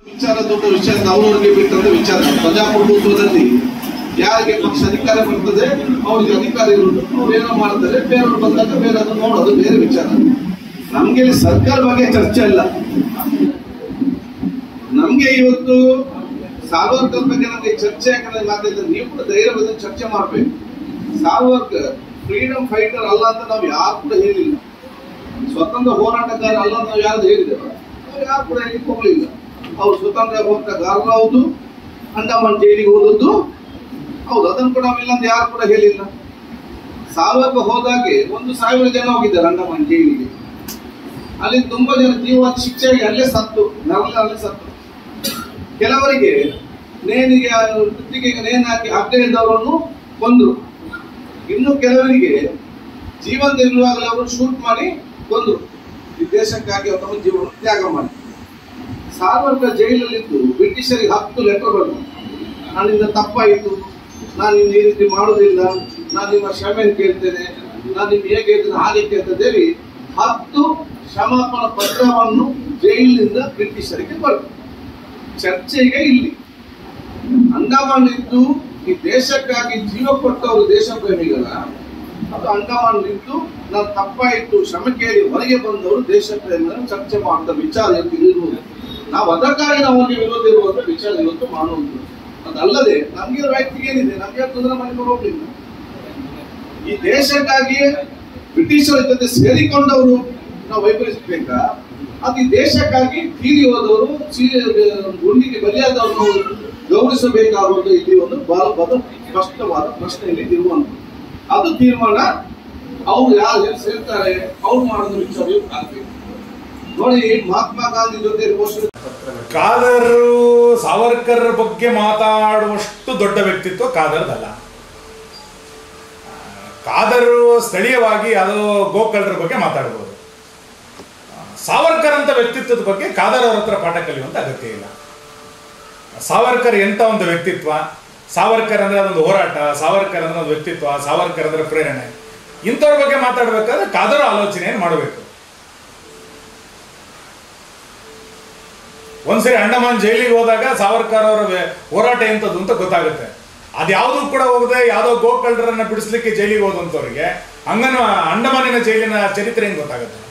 ವಿಚಾರ ದೊಡ್ಡ ವಿಚಾರ ಅವರವರಿಗೆ ಬಿಟ್ಟಂತ ವಿಚಾರ ಪ್ರಜಾಪ್ರಭುತ್ವದಲ್ಲಿ ಯಾರಿಗೆ ಪಕ್ಷ ಅಧಿಕಾರ ಬರ್ತದೆ ಅವ್ರಿಗೆ ಅಧಿಕಾರ ಇರುವುದು ಅವ್ರು ಏನೋ ಮಾಡ್ತಾರೆ ಬೇರೆಯವ್ರು ಬಂದಾಗ ಬೇರೆ ಅದನ್ನು ನೋಡೋದು ಬೇರೆ ವಿಚಾರ ನಮ್ಗೆ ಇಲ್ಲಿ ಸರ್ಕಾರ ಬಗ್ಗೆ ಚರ್ಚೆ ಇಲ್ಲ ನಮ್ಗೆ ಇವತ್ತು ಸಾರ್ವರ್ಕರ್ ಬಗ್ಗೆ ನಮ್ಗೆ ಚರ್ಚೆ ಯಾಕಂದ್ರೆ ಮಾತಾಡಿದ್ರೆ ನೀವು ಕೂಡ ಧೈರ್ಯವಾದ ಚರ್ಚೆ ಮಾಡ್ಬೇಕು ಸಾರ್ವರ್ಕರ್ ಫ್ರೀಡಮ್ ಫೈಟರ್ ಅಲ್ಲ ಅಂತ ನಾವು ಯಾರು ಕೂಡ ಹೇಳಿಲ್ಲ ಸ್ವತಂತ್ರ ಹೋರಾಟಗಾರ ಅಲ್ಲ ಅಂತ ನಾವು ಯಾರು ಹೇಳಿದ್ದೇವೆ ನಾವು ಯಾರು ಕೂಡ ಹೇಳಿಕ್ ಹೋಗ್ಲಿಲ್ಲ ಅವ್ರು ಸ್ವತಂತ್ರ ಹೋರಾಟಗಾರರು ಹೌದು ಅಂಡಮಾನ್ ಜೈಲಿಗೆ ಹೋದದ್ದು ಹೌದು ಅದನ್ನು ಕೂಡ ನಾವಿಲ್ಲ ಅಂತ ಯಾರು ಕೂಡ ಹೇಳಿಲ್ಲ ಸಾವರ್ಕ ಹೋದಾಗೆ ಒಂದು ಸಾವಿರ ಜನ ಹೋಗಿದ್ದಾರೆ ಅಂಡಮಾನ್ ಜೈಲಿಗೆ ಅಲ್ಲಿ ತುಂಬಾ ಜನ ಜೀವ ಶಿಕ್ಷೆಗೆ ಅಲ್ಲೇ ಸತ್ತು ನರಳ ಅಲ್ಲೇ ಸತ್ತು ಕೆಲವರಿಗೆ ನೇಣಿಗೆ ಕುತ್ತಿಗೆಗೆ ನೇಣು ಹಾಕಿ ಹಗ್ಗ ಇದ್ದವರನ್ನು ಕೊಂದ್ರು ಇನ್ನು ಕೆಲವರಿಗೆ ಜೀವಂತ ಇರುವಾಗಲೇ ಅವರು ಶೂಟ್ ಮಾಡಿ ಕೊಂದ್ರು ಈ ದೇಶಕ್ಕಾಗಿ ಅವರು ತಮ್ಮ ಜೀವನ ತ್ಯಾಗ ಮಾಡಿ ಸಾರ್ವರ್ಕ ಜೈಲಲ್ಲಿದ್ದು ಬ್ರಿಟಿಷರಿಗೆ ಹತ್ತು ಲೆಟರ್ ಬಂದು ನಾನಿಂದ ತಪ್ಪಾಯಿತು ನಾನು ಇನ್ನು ಈ ರೀತಿ ಮಾಡುವುದಿಲ್ಲ ನಾನು ನಿಮ್ಮ ಕ್ಷಮೆ ಕೇಳ್ತೇನೆ ನಾನು ನಿಮ್ಗೆ ಹೇಗೆ ಹೇಳ್ತೇನೆ ಹಾಗೆ ಕೇಳ್ತೇನೆ ಹೇಳಿ ಹತ್ತು ಕ್ಷಮಾಪಣ ಪತ್ರವನ್ನು ಜೈಲಿನಿಂದ ಬ್ರಿಟಿಷರಿಗೆ ಕೊಟ್ಟು ಚರ್ಚೆಗೆ ಇಲ್ಲಿ ಅಂಡಮಾನ್ ಇದ್ದು ಈ ದೇಶಕ್ಕಾಗಿ ಜೀವ ಕೊಟ್ಟವರು ದೇಶ ಪ್ರೇಮಿಗಳ ಅದು ಅಂಡಮಾನ್ ಇದ್ದು ನಾನು ತಪ್ಪಾಯಿತು ಕ್ಷಮೆ ಕೇಳಿ ಹೊರಗೆ ಬಂದವರು ದೇಶ ಪ್ರೇಮಿಗಳ ಚರ್ಚೆ ಮಾಡಿದ ವಿಚಾರ ಇವತ್ತು ಇರುವುದು ನಾವು ಅದಕ್ಕಾಗಿ ನಾವು ಅವ್ರಿಗೆ ವಿರೋಧ ಇರುವಂತ ವಿಚಾರ ಇವತ್ತು ಮಾಡುವುದು ಅದಲ್ಲದೆ ನಮ್ಗೆ ವ್ಯಕ್ತಿಗೆ ಏನಿದೆ ನಮ್ಗೆ ಯಾರು ತೊಂದರೆ ಮಾಡಿಕೊಂಡು ಹೋಗ್ಲಿಲ್ಲ ಈ ದೇಶಕ್ಕಾಗಿ ಬ್ರಿಟಿಷರ ಜೊತೆ ಸೇರಿಕೊಂಡವರು ನಾವು ವೈಭವಿಸಬೇಕಾ ಅದು ಈ ದೇಶಕ್ಕಾಗಿ ತೀರಿ ಹೋದವರು ಚೀ- ಗುಂಡಿಗೆ ಬಲಿಯಾದವರು ಗೌರವಿಸಬೇಕಾಗುವುದು ಇಲ್ಲಿ ಒಂದು ಬಹಳ ಬಹಳ ಸ್ಪಷ್ಟವಾದ ಪ್ರಶ್ನೆ ಇಲ್ಲಿ ಇರುವಂತ ಅದು ತೀರ್ಮಾನ ಅವ್ರು ಯಾರು ಸೇರ್ತಾರೆ ಅವ್ರು ಮಾಡೋದು ವಿಚಾರ ಇವತ್ತು ಆಗ್ಬೇಕು ನೋಡಿ ಮಹಾತ್ಮ ಗಾಂಧಿ ಜೊತೆ ಘೋಷಣೆ ಕಾದರು ಸಾವರ್ಕರ್ ಬಗ್ಗೆ ಮಾತಾಡುವಷ್ಟು ದೊಡ್ಡ ವ್ಯಕ್ತಿತ್ವ ಕಾದರ್ದಲ್ಲ ಆ, ಕಾದರು ಸ್ಥಳೀಯವಾಗಿ ಯಾವುದೋ ಗೋಕಳ್ಳರ ಬಗ್ಗೆ ಮಾತಾಡ್ಬೋದು ಆ, ಸಾವರ್ಕರ್ ಅಂತ ವ್ಯಕ್ತಿತ್ವದ ಬಗ್ಗೆ ಕಾದರ್ ಅವ್ರ ಹತ್ರ ಪಾಠ ಕಲಿಯುವಂತ ಅಗತ್ಯ ಇಲ್ಲ ಸಾವರ್ಕರ್ ಎಂತ ಒಂದು ವ್ಯಕ್ತಿತ್ವ ಸಾವರ್ಕರ್ ಅಂದ್ರೆ ಅದೊಂದು ಹೋರಾಟ ಸಾವರ್ಕರ್ ಅಂದ್ರೆ ಒಂದು ವ್ಯಕ್ತಿತ್ವ ಸಾವರ್ಕರ್ ಅಂದ್ರೆ ಪ್ರೇರಣೆ ಇಂಥವ್ರ ಬಗ್ಗೆ ಮಾತಾಡ್ಬೇಕಾದ್ರೆ ಕಾದರ್ ಆಲೋಚನೆಯನ್ನು ಮಾಡಬೇಕು ಒಂದ್ಸರಿ ಅಂಡಮಾನ್ ಜೈಲಿಗೆ ಹೋದಾಗ ಸಾವರ್ಕರ್ ಅವರ ವ್ಯ- ಹೋರಾಟ ಎಂತದ್ದು ಅಂತ ಗೊತ್ತಾಗುತ್ತೆ ಅದ್ಯಾವುದೂ ಕೂಡ ಹೋಗದೆ ಯಾವುದೋ ಗೋಕಳ್ಳರನ್ನ ಬಿಡಿಸ್ಲಿಕ್ಕೆ ಜೈಲಿಗೆ ಹೋದಂಥವ್ರಿಗೆ ಹಂಗನ ಅಂಡಮಾನಿನ ಜೈಲಿನ ಚರಿತ್ರೆ ಹೆಂಗ್ ಗೊತ್ತಾಗುತ್ತೆ